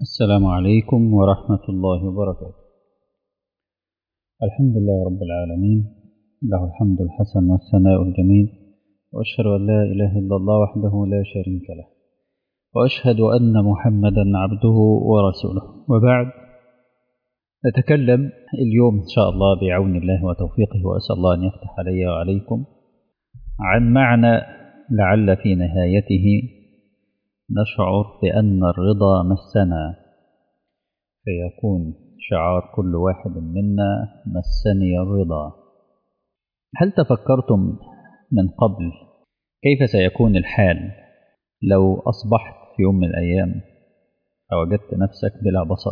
السلام عليكم ورحمة الله وبركاته الحمد لله رب العالمين له الحمد الحسن والثناء الجميل وأشهد أن لا إله إلا الله وحده لا شريك له وأشهد أن محمدا عبده ورسوله وبعد نتكلم اليوم إن شاء الله بعون الله وتوفيقه وأسأل الله أن يفتح علي وعليكم عن معنى لعل في نهايته نشعر بأن الرضا مسنا فيكون شعار كل واحد منا مسني الرضا هل تفكرتم من قبل كيف سيكون الحال لو أصبحت في يوم من الأيام فوجدت نفسك بلا بصر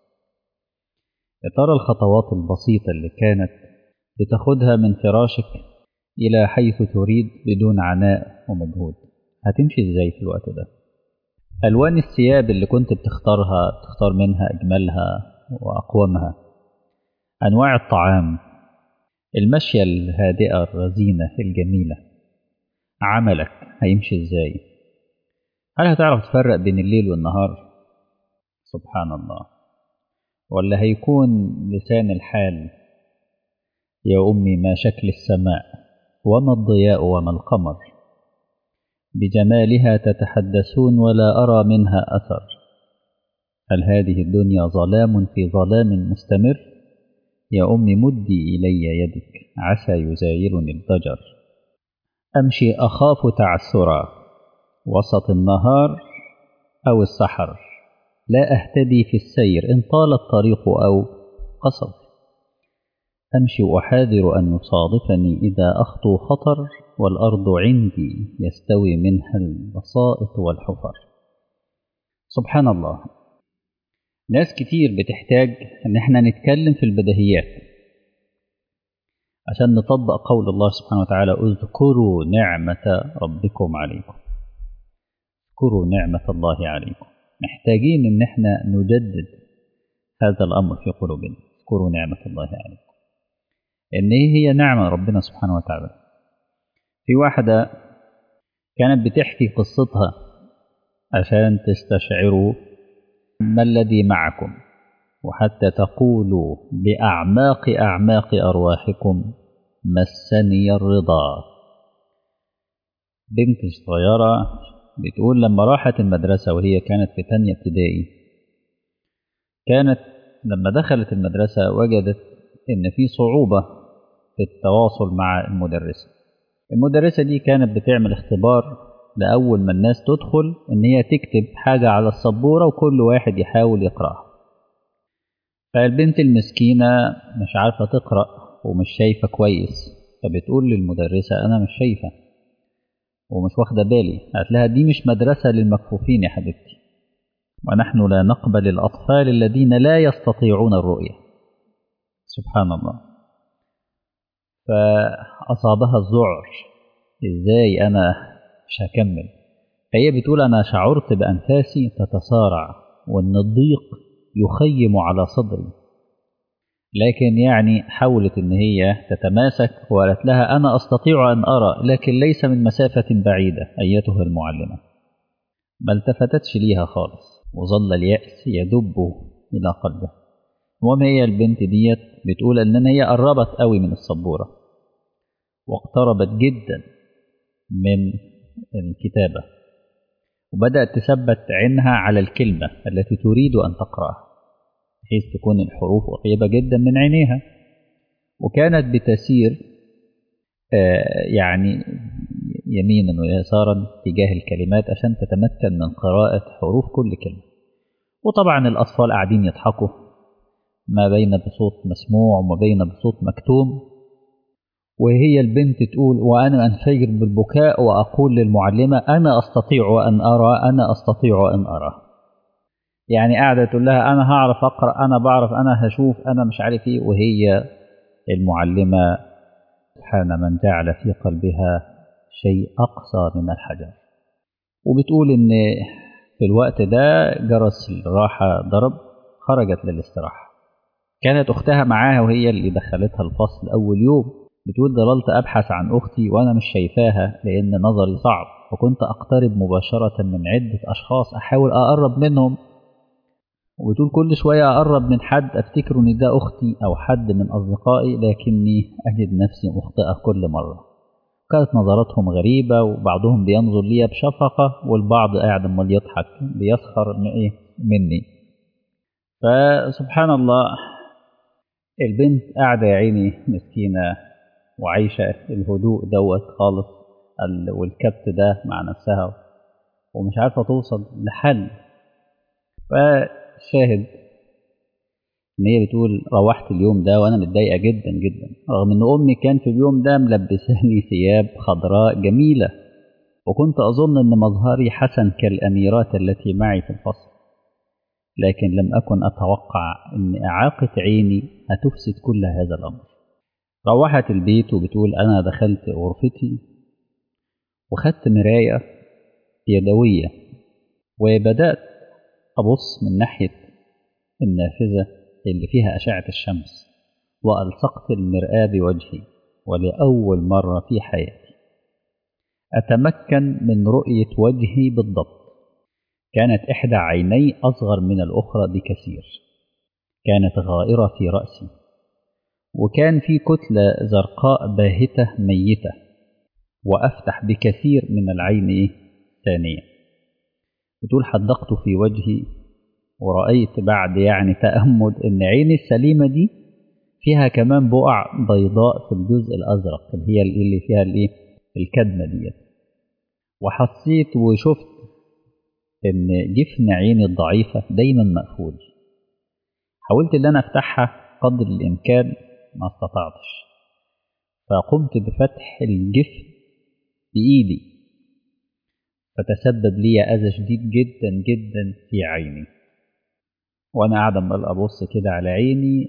يا ترى الخطوات البسيطة اللي كانت بتاخدها من فراشك إلى حيث تريد بدون عناء ومجهود هتمشي ازاي في الوقت ده ألوان الثياب اللي كنت بتختارها تختار منها أجملها وأقومها أنواع الطعام المشية الهادئة الرزينة الجميلة عملك هيمشي ازاي هل هتعرف تفرق بين الليل والنهار سبحان الله ولا هيكون لسان الحال يا أمي ما شكل السماء وما الضياء وما القمر بجمالها تتحدثون ولا أرى منها أثر هل هذه الدنيا ظلام في ظلام مستمر يا أم مدي إلي يدك عسى يزايرني الضجر أمشي أخاف تعثرا وسط النهار أو السحر لا أهتدي في السير إن طال الطريق أو قصر أمشي أحاذر أن يصادفني إذا أخطو خطر والأرض عندي يستوي منها البسائط والحفر سبحان الله ناس كتير بتحتاج ان احنا نتكلم في البديهيات عشان نطبق قول الله سبحانه وتعالى اذكروا نعمة ربكم عليكم اذكروا نعمة الله عليكم محتاجين ان احنا نجدد هذا الامر في قلوبنا اذكروا نعمة الله عليكم ان هي نعمة ربنا سبحانه وتعالى في واحدة كانت بتحكي قصتها عشان تستشعروا ما الذي معكم وحتى تقولوا بأعماق أعماق أرواحكم مسني الرضا بنت صغيرة بتقول لما راحت المدرسة وهي كانت في تانية ابتدائي كانت لما دخلت المدرسة وجدت إن في صعوبة في التواصل مع المدرسة المدرسة دي كانت بتعمل اختبار لأول ما الناس تدخل إن هي تكتب حاجة على السبورة وكل واحد يحاول يقرأها فالبنت المسكينة مش عارفة تقرأ ومش شايفة كويس فبتقول للمدرسة أنا مش شايفة ومش واخدة بالي قالت لها دي مش مدرسة للمكفوفين يا حبيبتي ونحن لا نقبل الأطفال الذين لا يستطيعون الرؤية سبحان الله فأصابها الذعر إزاي أنا مش هكمل فهي بتقول أنا شعرت بأنفاسي تتصارع وأن الضيق يخيم على صدري لكن يعني حاولت أن هي تتماسك وقالت لها أنا أستطيع أن أرى لكن ليس من مسافة بعيدة أيتها المعلمة ما التفتتش ليها خالص وظل اليأس يدب إلى قلبها المهم هي البنت ديت بتقول أن هي قربت قوي من السبورة واقتربت جدا من الكتابة وبدأت تثبت عينها على الكلمة التي تريد أن تقرأها بحيث تكون الحروف قريبة جدا من عينيها وكانت بتسير يعني يمينا ويسارا تجاه الكلمات عشان تتمكن من قراءة حروف كل كلمة وطبعا الأطفال قاعدين يضحكوا ما بين بصوت مسموع وما بين بصوت مكتوم وهي البنت تقول وأنا أنفجر بالبكاء وأقول للمعلمة أنا أستطيع أن أرى أنا أستطيع أن أرى يعني قاعدة تقول لها أنا هعرف أقرأ أنا بعرف أنا هشوف أنا مش عارف إيه وهي المعلمة سبحان من جعل في قلبها شيء أقصى من الحجر وبتقول إن في الوقت ده جرس الراحة ضرب خرجت للاستراحة كانت أختها معاها وهي اللي دخلتها الفصل أول يوم بتقول ضللت أبحث عن أختي وأنا مش شايفاها لأن نظري صعب وكنت أقترب مباشرة من عدة أشخاص أحاول أقرب منهم وبتقول كل شوية أقرب من حد أفتكر إن ده أختي أو حد من أصدقائي لكني أجد نفسي مخطئة كل مرة كانت نظراتهم غريبة وبعضهم بينظر لي بشفقة والبعض قاعد أمال يضحك بيسخر من إيه مني فسبحان الله البنت قاعدة يا عيني مسكينة وعايشة الهدوء دوت خالص والكبت ده مع نفسها ومش عارفة توصل لحل فشاهد ان هي بتقول روحت اليوم ده وانا متضايقه جدا جدا رغم ان امي كان في اليوم ده ملبساني ثياب خضراء جميله وكنت اظن ان مظهري حسن كالاميرات التي معي في الفصل لكن لم اكن اتوقع ان اعاقه عيني هتفسد كل هذا الامر روحت البيت وبتقول انا دخلت غرفتي وخدت مرايه يدويه وبدات ابص من ناحيه النافذه اللي فيها أشعة الشمس وألصقت المرآة بوجهي ولأول مرة في حياتي أتمكن من رؤية وجهي بالضبط كانت إحدى عيني أصغر من الأخرى بكثير كانت غائرة في رأسي وكان في كتلة زرقاء باهتة ميتة وأفتح بكثير من العين الثانية بتقول حدقت في وجهي ورأيت بعد يعني تأمل إن عيني السليمة دي فيها كمان بقع بيضاء في الجزء الأزرق اللي هي اللي فيها الإيه الكدمة ديت وحسيت وشفت إن جفن عيني الضعيفة دايما مقفول حاولت إن أنا أفتحها قدر الإمكان ما استطعتش فقمت بفتح الجفن بإيدي فتسبب لي أذى شديد جدا جدا في عيني وانا قاعد عمال ابص كده على عيني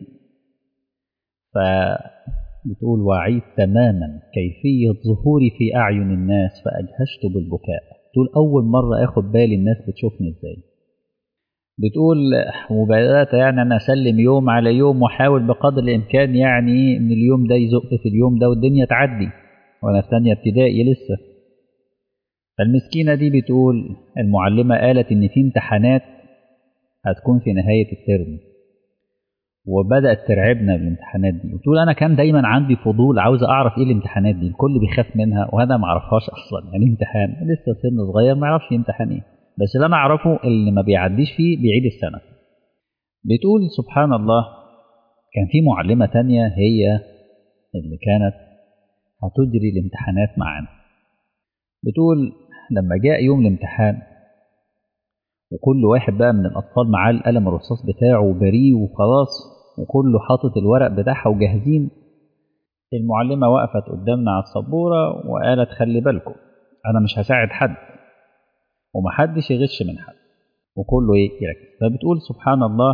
فبتقول وعيت تماما كيفية ظهوري في أعين الناس فأجهشت بالبكاء تقول أول مرة أخد بالي الناس بتشوفني إزاي بتقول وبدأت يعني أنا أسلم يوم على يوم وأحاول بقدر الإمكان يعني إن اليوم ده يزق في اليوم ده والدنيا تعدي وأنا في تانية ابتدائي لسه فالمسكينة دي بتقول المعلمة قالت إن في امتحانات هتكون في نهاية الترم وبدأت ترعبنا بالامتحانات دي وتقول أنا كان دايما عندي فضول عاوز أعرف إيه الامتحانات دي الكل بيخاف منها وأنا ما أعرفهاش أصلا يعني امتحان لسه سن صغير ما أعرفش امتحان إيه بس اللي أنا أعرفه اللي ما بيعديش فيه بيعيد السنة بتقول سبحان الله كان في معلمة تانية هي اللي كانت هتجري الامتحانات معانا بتقول لما جاء يوم الامتحان وكل واحد بقى من الأطفال معاه القلم الرصاص بتاعه وبريه وخلاص وكله حاطط الورق بتاعها وجاهزين المعلمة وقفت قدامنا على السبورة وقالت خلي بالكم أنا مش هساعد حد ومحدش يغش من حد وكله إيه يركز فبتقول سبحان الله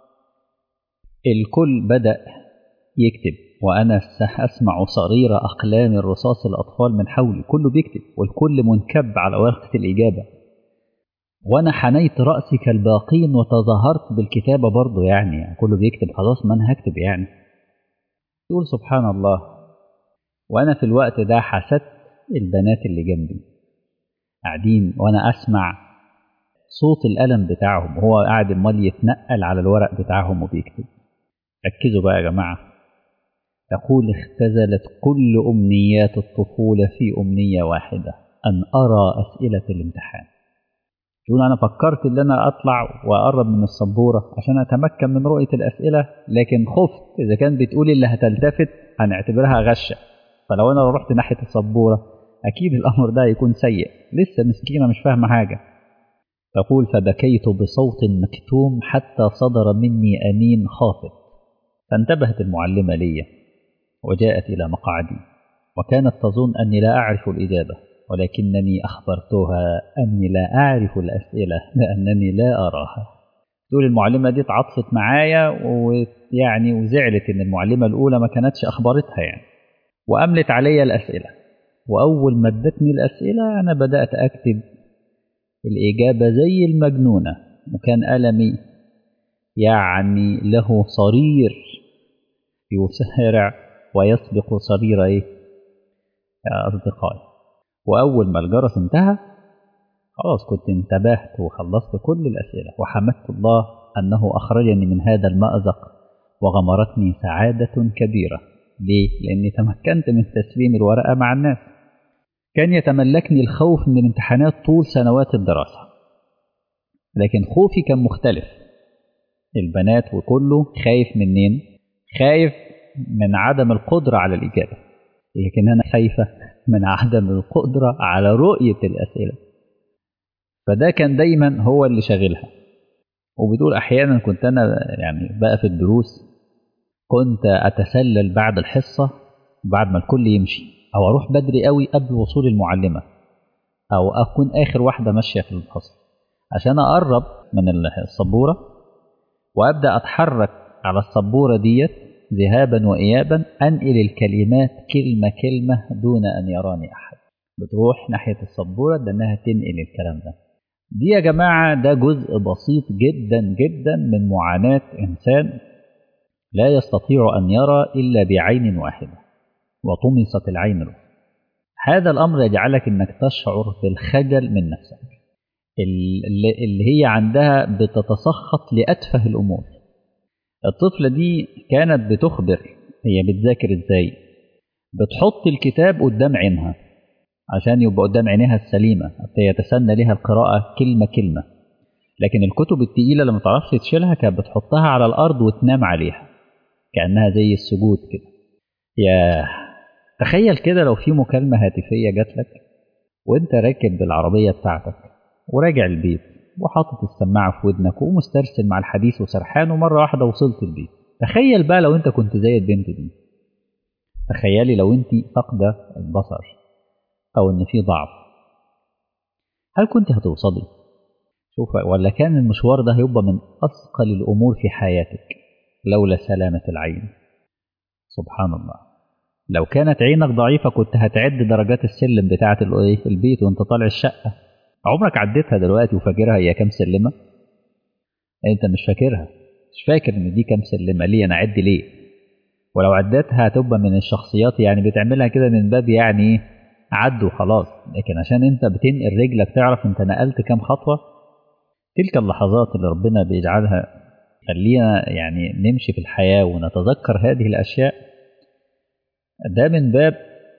الكل بدأ يكتب وأنا أسمع صرير أقلام الرصاص الأطفال من حولي كله بيكتب والكل منكب على ورقة الإجابة وانا حنيت راسي كالباقين وتظاهرت بالكتابه برضه يعني, يعني كله بيكتب خلاص ما انا هكتب يعني تقول سبحان الله وانا في الوقت ده حسدت البنات اللي جنبي قاعدين وانا اسمع صوت القلم بتاعهم وهو قاعد امال يتنقل على الورق بتاعهم وبيكتب ركزوا بقى يا جماعه تقول اختزلت كل امنيات الطفوله في امنيه واحده ان ارى اسئله الامتحان تقول أنا فكرت إن أنا أطلع وأقرب من السبورة عشان أتمكن من رؤية الأسئلة لكن خفت إذا كان بتقول اللي هتلتفت هنعتبرها غشة فلو أنا رحت ناحية السبورة أكيد الأمر ده هيكون سيء لسه مسكينة مش فاهمة حاجة تقول فبكيت بصوت مكتوم حتى صدر مني أنين خافت فانتبهت المعلمة لي وجاءت إلى مقعدي وكانت تظن أني لا أعرف الإجابة ولكنني أخبرتها أني لا أعرف الأسئلة لأنني لا أراها تقول المعلمة دي اتعاطفت معايا ويعني وزعلت إن المعلمة الأولى ما كانتش أخبرتها يعني وأملت علي الأسئلة وأول ما ادتني الأسئلة أنا بدأت أكتب الإجابة زي المجنونة وكان ألمي يعني له صرير يسارع ويسبق صرير إيه يا أصدقائي وأول ما الجرس انتهى خلاص كنت انتبهت وخلصت كل الأسئلة وحمدت الله أنه أخرجني من هذا المأزق وغمرتني سعادة كبيرة ليه؟ لأني تمكنت من تسليم الورقة مع الناس كان يتملكني الخوف من الامتحانات طول سنوات الدراسة لكن خوفي كان مختلف البنات وكله خايف منين خايف من عدم القدرة على الإجابة لكن أنا خايفة من عدم القدرة على رؤية الأسئلة فده كان دايما هو اللي شاغلها وبتقول أحيانا كنت أنا يعني بقى في الدروس كنت أتسلل بعد الحصة بعد ما الكل يمشي أو أروح بدري قوي قبل وصول المعلمة أو أكون آخر واحدة ماشية في الفصل عشان أقرب من السبورة وأبدأ أتحرك على السبورة ديت ذهابا وإيابا أنقل الكلمات كلمة كلمة دون أن يراني أحد بتروح ناحية السبورة ده إنها تنقل الكلام ده دي يا جماعة ده جزء بسيط جدا جدا من معاناة إنسان لا يستطيع أن يرى إلا بعين واحدة وطمست العين له هذا الأمر يجعلك أنك تشعر بالخجل من نفسك اللي هي عندها بتتسخط لأتفه الأمور الطفلة دي كانت بتخبر هي بتذاكر ازاي بتحط الكتاب قدام عينها عشان يبقى قدام عينيها السليمة يتسنى لها القراءة كلمة كلمة لكن الكتب التقيلة اللي ما تعرفش تشيلها كانت بتحطها على الأرض وتنام عليها كأنها زي السجود كده يا تخيل كده لو في مكالمة هاتفية جات لك وانت راكب بالعربية بتاعتك وراجع البيت وحاطط السماعة في ودنك ومسترسل مع الحديث وسرحان ومرة واحدة وصلت البيت تخيل بقى لو انت كنت زي البنت دي تخيلي لو انت فاقدة البصر او ان في ضعف هل كنت هتوصلي شوف ولا كان المشوار ده هيبقى من اثقل الامور في حياتك لولا سلامة العين سبحان الله لو كانت عينك ضعيفة كنت هتعد درجات السلم بتاعة البيت وانت طالع الشقة عمرك عديتها دلوقتي وفاكرها هي كام سلمة انت مش فاكرها مش فاكر ان دي كام سلمة ليه انا عد ليه ولو عدتها هتبقى من الشخصيات يعني بتعملها كده من باب يعني عد وخلاص لكن عشان انت بتنقل رجلك تعرف انت نقلت كام خطوة تلك اللحظات اللي ربنا بيجعلها خلينا يعني نمشي في الحياة ونتذكر هذه الأشياء ده من باب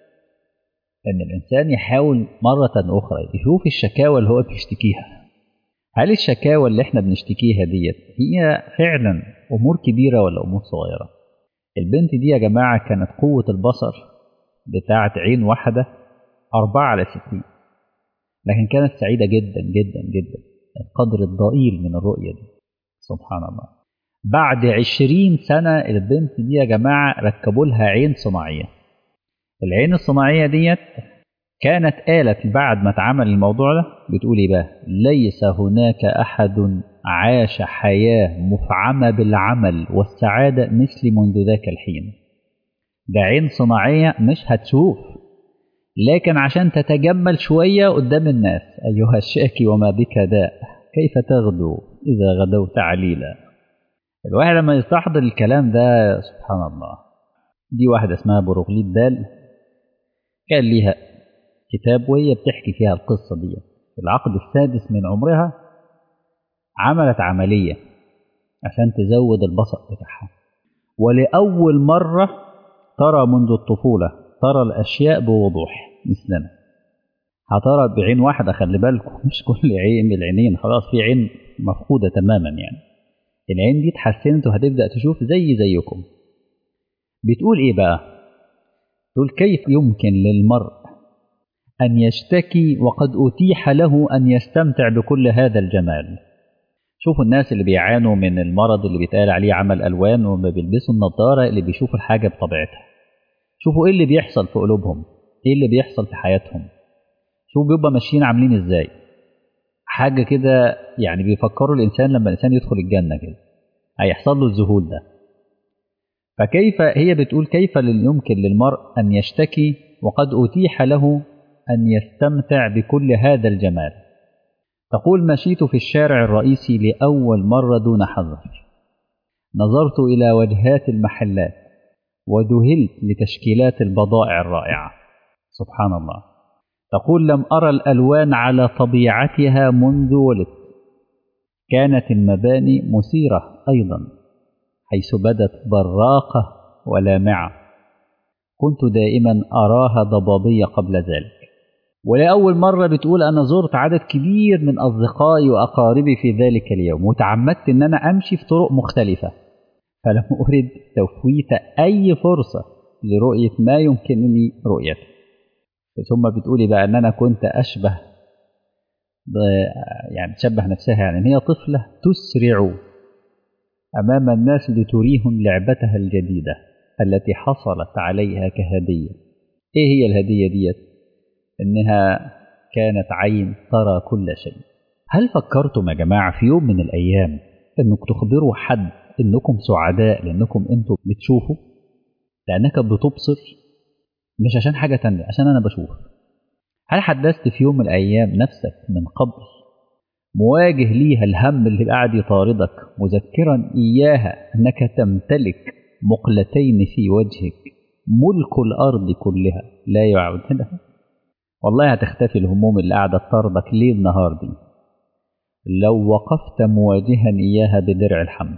ان الانسان يحاول مره اخرى يشوف الشكاوى اللي هو بيشتكيها هل الشكاوى اللي احنا بنشتكيها ديت هي فعلا امور كبيره ولا امور صغيره البنت دي يا جماعه كانت قوه البصر بتاعه عين واحده أربعة على ستين لكن كانت سعيدة جدا جدا جدا القدر الضئيل من الرؤية دي سبحان الله بعد عشرين سنة البنت دي يا جماعة ركبوا لها عين صناعية العين الصناعية ديت كانت قالت بعد ما اتعمل الموضوع ده بتقول ايه بقى ليس هناك أحد عاش حياة مفعمة بالعمل والسعادة مثلي منذ ذاك الحين ده عين صناعية مش هتشوف لكن عشان تتجمل شوية قدام الناس أيها الشاكي وما بك داء كيف تغدو إذا غدوت عليلا الواحد لما يستحضر الكلام ده سبحان الله دي واحدة اسمها بروغليت دال كان ليها كتاب وهي بتحكي فيها القصة دي في العقد السادس من عمرها عملت عملية عشان تزود البصر بتاعها ولأول مرة ترى منذ الطفولة ترى الأشياء بوضوح مثلنا هترى بعين واحدة خلي بالكم مش كل عين من العينين خلاص في عين مفقودة تماما يعني العين دي اتحسنت وهتبدأ تشوف زي زيكم بتقول ايه بقى تقول كيف يمكن للمرء أن يشتكي وقد أتيح له أن يستمتع بكل هذا الجمال شوفوا الناس اللي بيعانوا من المرض اللي بيتقال عليه عمل ألوان وما بيلبسوا النضارة اللي بيشوفوا الحاجة بطبيعتها شوفوا ايه اللي بيحصل في قلوبهم ايه اللي بيحصل في حياتهم شوفوا بيبقى ماشيين عاملين ازاي حاجة كده يعني بيفكروا الإنسان لما الإنسان يدخل الجنة كده هيحصل له الذهول ده فكيف هي بتقول كيف يمكن للمرء أن يشتكي وقد أتيح له أن يستمتع بكل هذا الجمال تقول مشيت في الشارع الرئيسي لأول مرة دون حذر نظرت إلى وجهات المحلات وذهلت لتشكيلات البضائع الرائعة سبحان الله تقول لم أرى الألوان على طبيعتها منذ ولدت كانت المباني مثيرة أيضا حيث بدت براقة ولامعة كنت دائما أراها ضبابية قبل ذلك ولأول مرة بتقول أنا زرت عدد كبير من أصدقائي وأقاربي في ذلك اليوم وتعمدت أن أنا أمشي في طرق مختلفة فلم أرد تفويت أي فرصة لرؤية ما يمكنني رؤيته ثم بتقولي بقى أن أنا كنت أشبه يعني تشبه نفسها يعني أن هي طفلة تسرع أمام الناس لتريهم لعبتها الجديدة التي حصلت عليها كهدية إيه هي الهدية ديت؟ إنها كانت عين ترى كل شيء هل فكرتم يا جماعة في يوم من الأيام إنك تخبروا حد إنكم سعداء لأنكم أنتم بتشوفوا لأنك بتبصر مش عشان حاجة تانية عشان أنا بشوف هل حدثت في يوم من الأيام نفسك من قبل مواجه ليها الهم اللي قاعد يطاردك مذكرا إياها أنك تمتلك مقلتين في وجهك ملك الأرض كلها لا يعودنها والله هتختفي الهموم اللي قاعدة تطاردك ليل نهار دي لو وقفت مواجها إياها بدرع الحمد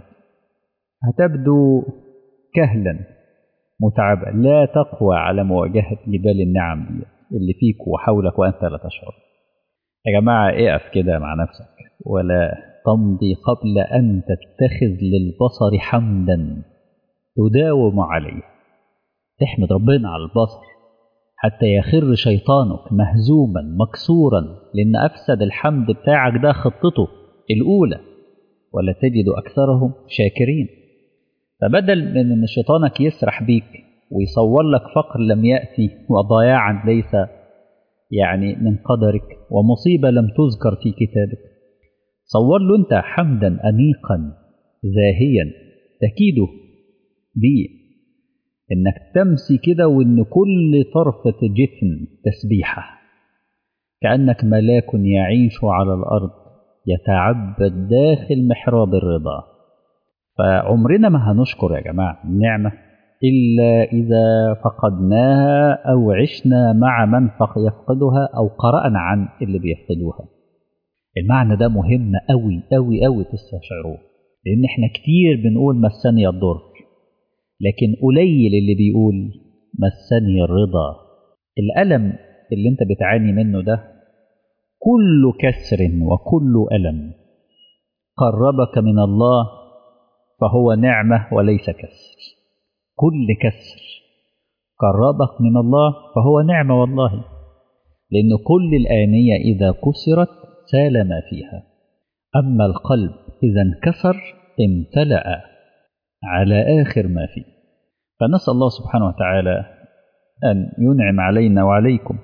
هتبدو كهلا متعبا لا تقوى على مواجهة جبال النعم دي اللي فيك وحولك وأنت لا تشعر يا جماعة اقف كده مع نفسك ولا تمضي قبل أن تتخذ للبصر حمدا تداوم عليه تحمد ربنا على البصر حتى يخر شيطانك مهزوما مكسورا لأن أفسد الحمد بتاعك ده خطته الأولى ولا تجد أكثرهم شاكرين فبدل من أن شيطانك يسرح بيك ويصور لك فقر لم يأتي وضياعا ليس يعني من قدرك ومصيبة لم تذكر في كتابك صور له أنت حمدا أنيقا زاهيا تكيده بيه إنك تمسي كده وإن كل طرفة جفن تسبيحة كأنك ملاك يعيش على الأرض يتعبد داخل محراب الرضا فعمرنا ما هنشكر يا جماعة النعمة إلا إذا فقدناها أو عشنا مع من يفقدها أو قرأنا عن اللي بيفقدوها المعنى ده مهم أوي أوي أوي تستشعروه لأن إحنا كتير بنقول مسني الضر لكن قليل اللي بيقول مسني الرضا الألم اللي أنت بتعاني منه ده كل كسر وكل ألم قربك من الله فهو نعمة وليس كسر كل كسر قربك من الله فهو نعمة والله لأن كل الآنية إذا كسرت سال ما فيها أما القلب إذا انكسر امتلأ على آخر ما فيه فنسأل الله سبحانه وتعالى أن ينعم علينا وعليكم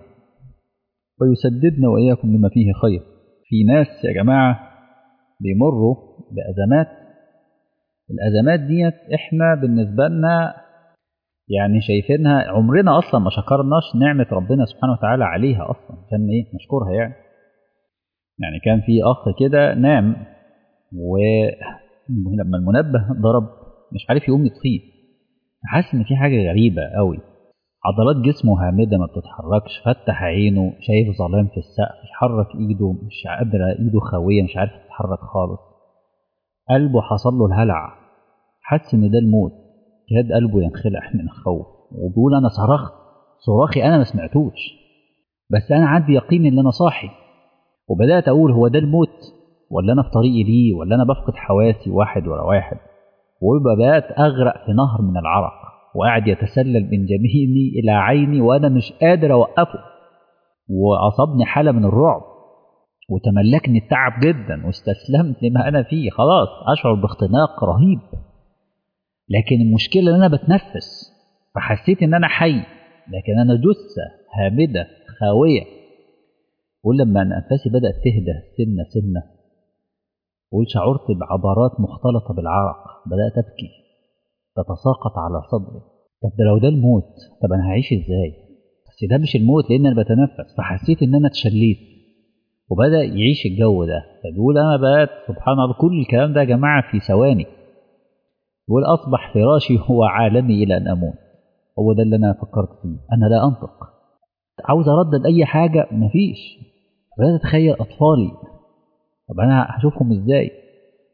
ويسددنا وإياكم لما فيه خير في ناس يا جماعة بيمروا بأزمات الأزمات ديت إحنا بالنسبة لنا يعني شايفينها عمرنا أصلا ما شكرناش نعمة ربنا سبحانه وتعالى عليها أصلا عشان إيه نشكرها يعني يعني كان في أخ كده نام ولما المنبه ضرب مش عارف يقوم يطفيه حاسس إن في حاجة غريبة قوي عضلات جسمه هامدة ما بتتحركش فتح عينه شايف ظلام في السقف يحرك ايده مش قادرة ايده خوية مش عارف تتحرك خالص قلبه حصل له الهلع حس ان ده الموت كاد قلبه ينخلع من الخوف وبيقول انا صرخت صراخي انا ما سمعتوش بس انا عندي يقين ان انا صاحي وبدات اقول هو ده الموت ولا انا في طريقي ليه ولا انا بفقد حواسي واحد ورا واحد وبدات اغرق في نهر من العرق وقاعد يتسلل من جبيني الى عيني وانا مش قادر اوقفه واصابني حاله من الرعب وتملكني التعب جدا واستسلمت لما انا فيه خلاص اشعر باختناق رهيب لكن المشكله ان انا بتنفس فحسيت ان انا حي لكن انا جثه هامده خاويه ولما نفسي بدات تهدى سنه سنه قول شعرت بعبرات مختلطه بالعرق بدات ابكي تتساقط على صدري طب ده لو ده الموت طب انا هعيش ازاي بس ده مش الموت لان انا بتنفس فحسيت ان انا اتشليت وبدا يعيش الجو ده فبيقول انا بقيت سبحان الله كل الكلام ده يا جماعه في ثواني يقول اصبح فراشي هو عالمي الى ان اموت هو ده اللي انا فكرت فيه انا لا انطق عاوز اردد اي حاجه مفيش بدات اتخيل اطفالي طب انا هشوفهم ازاي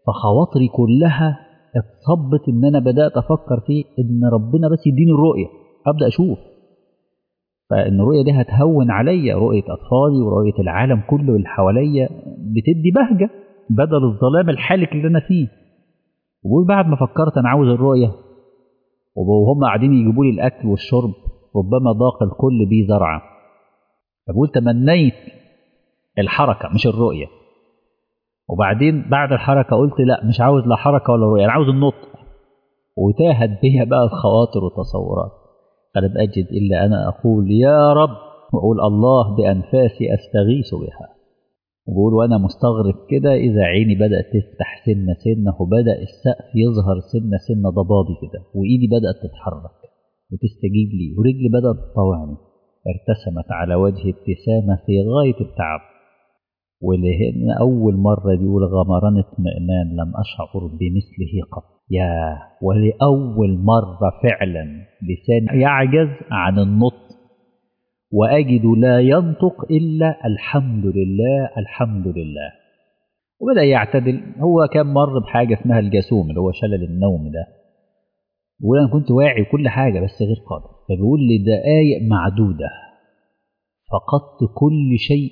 فخواطري كلها اتصبت ان انا بدات افكر في ان ربنا بس يديني الرؤيه ابدا اشوف فان الرؤيه دي هتهون عليا رؤيه اطفالي ورؤيه العالم كله اللي حواليا بتدي بهجه بدل الظلام الحالك اللي انا فيه وبقول بعد ما فكرت انا عاوز الرؤيه وهم قاعدين يجيبوا لي الاكل والشرب ربما ضاق الكل بي زرعا فبقول تمنيت الحركه مش الرؤيه وبعدين بعد الحركه قلت لا مش عاوز لا حركه ولا رؤيه انا عاوز النطق وتاهت بيا بقى الخواطر والتصورات فلم اجد الا انا اقول يا رب واقول الله بانفاسي استغيث بها وبقول وانا مستغرب كده اذا عيني بدات تفتح سنه سنه وبدا السقف يظهر سنه سنه ضبابي كده وايدي بدات تتحرك وتستجيب لي ورجلي بدات تطوعني ارتسمت على وجهي ابتسامه في غايه التعب ولهن أول مرة بيقول غمران اطمئنان لم أشعر بمثله قط يا ولأول مرة فعلا لساني يعجز عن النطق وأجد لا ينطق إلا الحمد لله الحمد لله وبدأ يعتدل هو كان مر بحاجة اسمها الجاسوم اللي هو شلل النوم ده بيقول أنا كنت واعي وكل حاجة بس غير قادر فبيقول لي دقايق معدودة فقدت كل شيء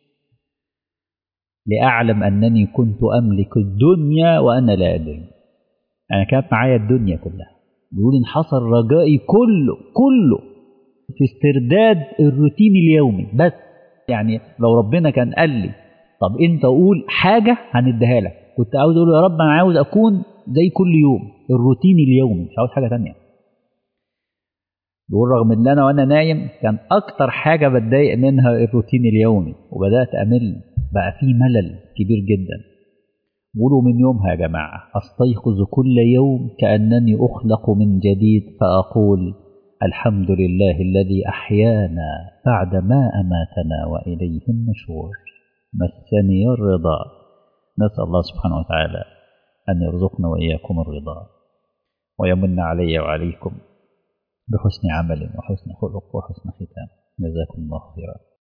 لأعلم أنني كنت أملك الدنيا وأنا لا أدري أنا كانت معايا الدنيا كلها بيقول انحصر رجائي كله كله في استرداد الروتين اليومي بس يعني لو ربنا كان قال لي طب انت قول حاجة هنديها لك كنت عاوز اقول يا رب انا عاوز اكون زي كل يوم الروتين اليومي مش عاوز حاجة تانية بيقول رغم ان انا وانا نايم كان اكتر حاجة بتضايق منها الروتين اليومي وبدأت امل بقى في ملل كبير جدا قولوا من يومها يا جماعة أستيقظ كل يوم كأنني أخلق من جديد فأقول الحمد لله الذي أحيانا بعد ما أماتنا وإليه النشور مسني الرضا نسأل الله سبحانه وتعالى أن يرزقنا وإياكم الرضا ويمن علي وعليكم بحسن عمل وحسن خلق وحسن ختام جزاكم الله خيرا